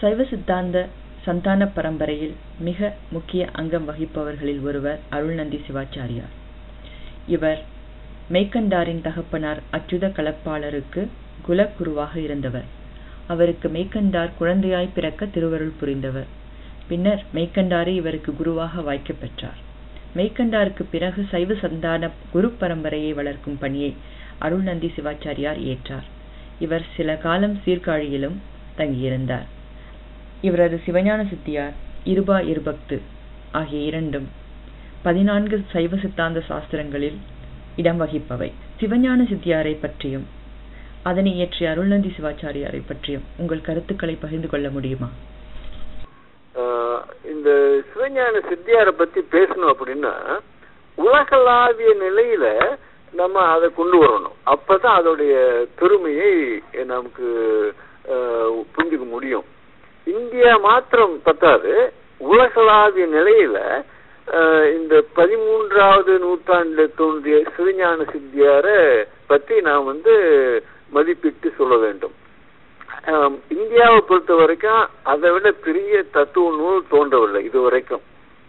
சைவ சித்தாந்த சந்தான பரம்பரையில் மிக முக்கிய அங்கம் வகிப்பவர்களில் ஒருவர் அருள்நந்தி சிவாச்சாரியார் இவர் மெய்கண்டாரின் தகப்பனார் அச்சுத கலப்பாளருக்கு குலகுருவாக இருந்தவர் அவருக்கு மெய்கண்டார் குழந்தையாய் பிறக்க திருவருள் புரிந்தவர் பின்னர் மெய்கண்டாரை இவருக்கு குருவாக வாய்க்கப் பெற்றார் மெய்கண்டாருக்கு பிறகு சைவ சந்தான குரு பரம்பரையை வளர்க்கும் பணியை அருள்நந்தி சிவாச்சாரியார் ஏற்றார் இவர் சில காலம் சீர்காழியிலும் தங்கியிருந்தார் இவரது சிவஞான சித்தியார் இருபா இருபக்து ஆகிய இரண்டும் பதினான்கு சைவ சித்தாந்த சாஸ்திரங்களில் இடம் வகிப்பவை சிவஞான சித்தியாரை பற்றியும் அதனை இயற்றிய அருள்நந்தி சிவாச்சாரியாரை பற்றியும் உங்கள் கருத்துக்களை பகிர்ந்து கொள்ள முடியுமா ஆஹ் இந்த சிவஞான சித்தியாரை பத்தி பேசணும் அப்படின்னா உலகளாவிய நிலையில நம்ம அதை கொண்டு வரணும் அப்பதான் அதோடைய பெருமையை நமக்கு ஆஹ் புரிஞ்சுக்க முடியும் இந்தியா மாத்திரம் பத்தாது உலகளாவிய நிலையில ஆஹ் இந்த பதிமூன்றாவது நூற்றாண்டுல தோன்றிய சிவஞான சித்தியாரை பத்தி நான் வந்து மதிப்பிட்டு சொல்ல வேண்டும் ஆம், இந்தியாவை பொறுத்த வரைக்கும் அதை விட பெரிய தத்துவ நூல் தோன்றவில்லை இது வரைக்கும்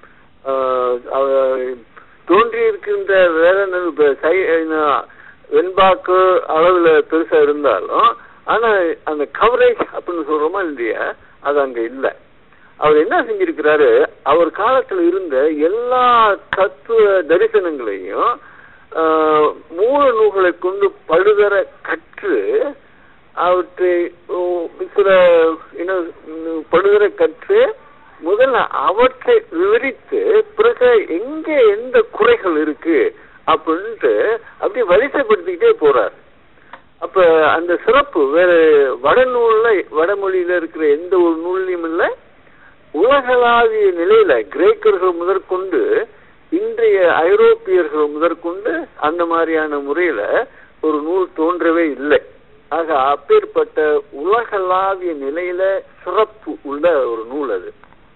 தோன்றி இருக்கின்ற வேற நூல் இப்ப சை- என்ன, வெண்பாக்கு அளவுல பெருசா இருந்தாலும் ஆனா அந்த கவரேஜ் அப்படின்னு சொல்றோமா இல்லையா அது அங்க இல்லை அவர் என்ன செஞ்சிருக்கிறாரு அவர் காலத்துல இருந்த எல்லா தத்துவ தரிசனங்களையும் ஆஹ், மூல நூல்களை கொண்டு பழுதர கற்று அவற்றை ஓ, சில என்ன ம், படுகிற கற்று முதல்ல அவற்றை விவரித்து பிறகு எங்க எந்த குறைகள் இருக்கு அப்படின்ட்டு அப்படியே வரிசைப்படுத்திக்கிட்டே போறார் அப்ப அந்த சிறப்பு வேற வடநூல்ல வடமொழியில இருக்கிற எந்த ஒரு நூல்லையும் இல்லை உலகளாவிய நிலையில கிரேக்கர்கள் முதற்கொண்டு இன்றைய ஐரோப்பியர்கள் முதற்கொண்டு அந்த மாதிரியான முறையில ஒரு நூல் தோன்றவே இல்லை ஆக அப்பேற்பட்ட உலகளாவிய நிலையில சிறப்பு உள்ள ஒரு நூல் அது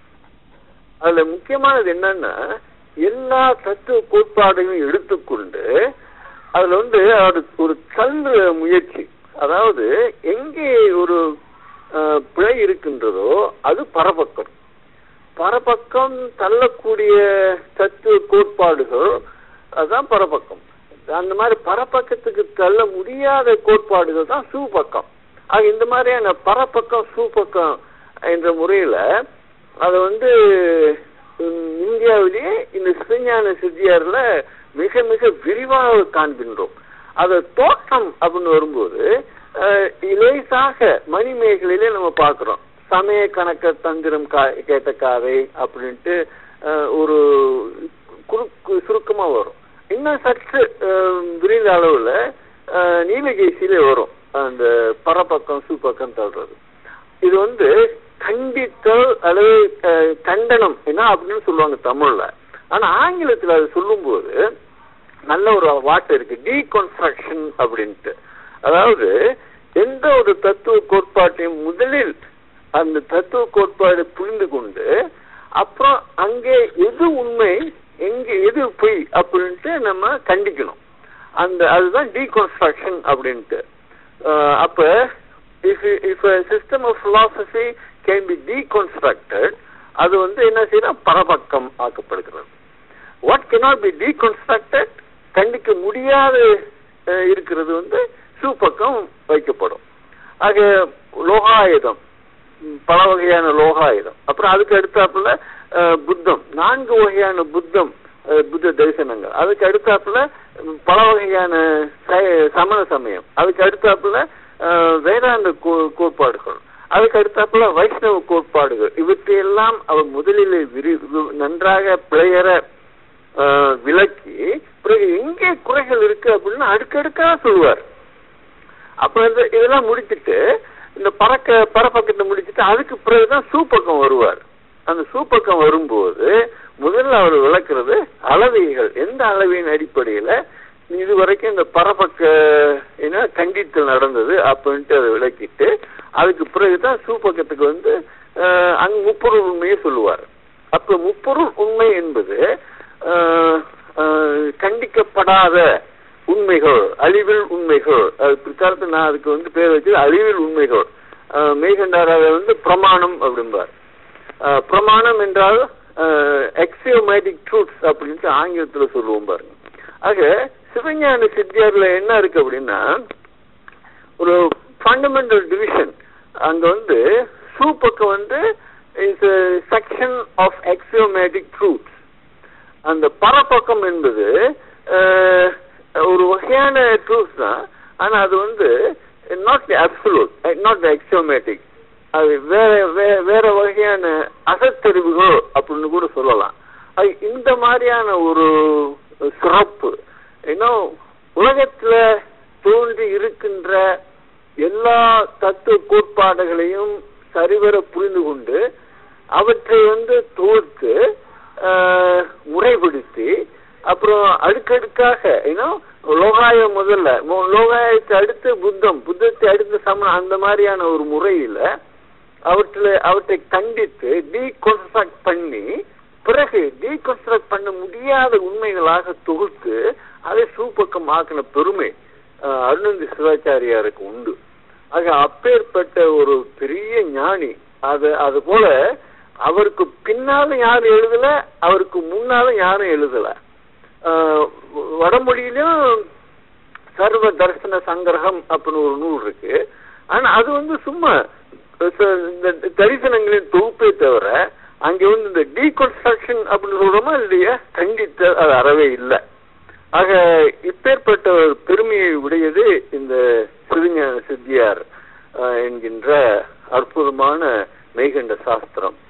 அதுல முக்கியமானது என்னன்னா எல்லா தத்துவ கோட்பாடையும் எடுத்துக்கொண்டு அதுல வந்து அது ஒரு கல்வி முயற்சி அதாவது எங்கே ஒரு அஹ், பிழை இருக்கின்றதோ அது பரபக்கம் பரபக்கம் தள்ளக்கூடிய தத்துவ கோட்பாடுகள் அதுதான் பரபக்கம் அந்த மாதிரி பரப்பக்கத்துக்கு தள்ள முடியாத கோட்பாடுகள் தான் சூபக்கம் ஆக இந்த மாதிரியான பரப்பக்கம் சூப்பக்கம் என்ற முறையில அதை வந்து உம், இந்தியாவிலேயே இந்த சிவஞான சித்தியார்ல மிக மிக விரிவாக காண்கின்றோம் அது தோற்றம் அப்படின்னு வரும்போது அஹ், லேசாக மணிமேகலையிலே நம்ம பார்க்கிறோம் சமய கணக்க தந்திரம் கா- கேட்ட காதை அப்படின்ட்டு அஹ், ஒரு குறுக்கு சுருக்கமா வரும் இன்னும் சற்று அஹ், விரிந்த அளவுல அஹ், நீலகேசியிலே வரும் அந்த பரப்பக்கம் சூப்பக்கம் தள்ளுறது இது வந்து கண்டித்தல் அல்லது அஹ், கண்டனம் என்ன அப்படின்னு சொல்லுவாங்க தமிழ்ல ஆனா ஆங்கிலத்துல அது சொல்லும்போது நல்ல ஒரு வார்த்தை இருக்கு டீகன்ஸ்ட்ரக்ஷன் அப்படின்ட்டு அதாவது எந்த ஒரு தத்துவ கோட்பாட்டையும் முதலில் அந்த தத்துவ கோட்பாடு புரிந்து கொண்டு அப்புறம் அங்கே எது உண்மை எங்க எது பொய் அப்படின்ட்டு நம்ம கண்டிக்கணும் அந்த அதுதான் டீகன்ஸ்ட்ரக்ஷன் அப்படின்ட்டு அஹ் அப்ப if if system of philosophy can be deconstructed அது வந்து என்ன செய்யணும் பரபக்கம் ஆக்கப்படுகிறது வாட் cannot பி டீகன்ஸ்ட்ரக்டட் கண்டிக்க முடியாது அஹ், இருக்கிறது வந்து சூப்பக்கம் வைக்கப்படும் ஆக லோகாயுதம் ம், பல வகையான லோகாயுதம் அப்புறம் அதுக்கு அடுத்தாப்புல அஹ், புத்தம் நான்கு வகையான புத்தம் அஹ், புத்த தரிசனங்கள் அதுக்கு அடுத்தாப்புல ம், பல வகையான ச- சமண சமயம் அதுக்கு அடுத்தாப்புல அஹ், வேதாந்த கோ- கோட்பாடுகள் அதுக்கு அடுத்தாப்புல வைஷ்ணவ கோட்பாடுகள் இவற்றையெல்லாம் அவர் முதலில் விரி வி- நன்றாக பிழையற அஹ், விளக்கி பிறகு எங்கே குறைகள் இருக்கு அப்படின்னு அடுக்கடுக்கா சொல்லுவார் அப்ப இந்த இதெல்லாம் முடிச்சிட்டு இந்த பறக்க பரப்பக்கத்தை முடிச்சிட்டு அதுக்கு பிறகுதான் சூப்பக்கம் வருவார் அந்த சூப்பக்கம் வரும்போது முதல்ல அவர் விளக்குறது அளவைகள் எந்த அளவையின் அடிப்படையில இது வரைக்கும் இந்த பரப்பக்க என்ன கண்டித்தல் நடந்தது அப்படின்ட்டு அதை விளக்கிட்டு அதுக்கு பிறகுதான் சூப்பக்கத்துக்கு வந்து அஹ், அங்க முப்பொருள் உண்மையை சொல்லுவார் அப்ப முப்பொருள் உண்மை என்பது அஹ், அஹ், கண்டிக்கப்படாத உண்மைகள் அழிவில் உண்மைகள் அது பிற்காலத்தில் நான் அதுக்கு வந்து பேர் வச்சது அழிவில் உண்மைகள் அஹ், மெய்கண்டார் அதை வந்து பிரமாணம் அப்படிம்பார் அஹ், பிரமாணம் என்றால் எக்ஸியோமேட்டிக் ட்ரூத்ஸ் அப்படின்ட்டு ஆங்கிலத்துல சொல்லுவோம் பாருங்க ஆக சிவஞான சித்தியார்ல என்ன இருக்கு அப்படின்னா ஒரு ஃபண்டமெண்டல் டிவிஷன் அங்க வந்து சூ பக்கம் வந்து is section of axiomatic truths அந்த பரப்பக்கம் என்பது அஹ், ஒரு வகையான ட்ரூத் தான் ஆனா அது வந்து நாட் அப்சலூட் நாட் எக்ஸியோமேட்டிக் அது வேற வே- வேற வகையான அகத்தறிவுகள் அப்படின்னு கூட சொல்லலாம் அது இந்த மாதிரியான ஒரு சிறப்பு இன்னும் உலகத்துல தோன்றி இருக்கின்ற எல்லா தத்துவ கோட்பாடுகளையும் சரிவர புரிந்து கொண்டு அவற்றை வந்து தொகுத்து ஆஹ், முறைப்படுத்தி அப்புறம் அடுக்கடுக்காக இன்னும் லோகாயம் முதல்ல மோ- லோகாயத்தை அடுத்து புத்தம் புத்தத்தை அடுத்து சமணம் அந்த மாதிரியான ஒரு முறையில அவற்றில் அவற்றை கண்டித்து டீகன்ஸ்ட்ரக்ட் பண்ணி பிறகு டீகன்ஸ்ட்ரக்ட் பண்ண முடியாத உண்மைகளாக தொகுத்து அதை சூப்பக்கம் ஆக்கின பெருமை ஆஹ், அருணந்தி சிவாச்சாரியாருக்கு உண்டு ஆக அப்பேற்பட்ட ஒரு பெரிய ஞானி அது அது போல அவருக்கு பின்னாலும் யாரும் எழுதல அவருக்கு முன்னாலும் யாரும் எழுதல ஆஹ், வடமொழியிலும் சர்வ தர்சன சங்கிரகம் அப்படின்னு ஒரு நூல் இருக்கு ஆனா அது வந்து சும்மா ச- இந்த தரிசனங்களின் தொகுப்பே தவிர அங்க வந்து இந்த டீகன்ஸ்ட்ரக்ஷன் அப்படின்னு சொல்றோமா இல்லையா கண்டித்த அது அறவே இல்லை ஆக இப்பேற்பட்ட ஒரு பெருமையை உடையது இந்த சிறுஞான சித்தியார் ஆஹ், என்கின்ற அற்புதமான மெய்கண்ட சாஸ்திரம்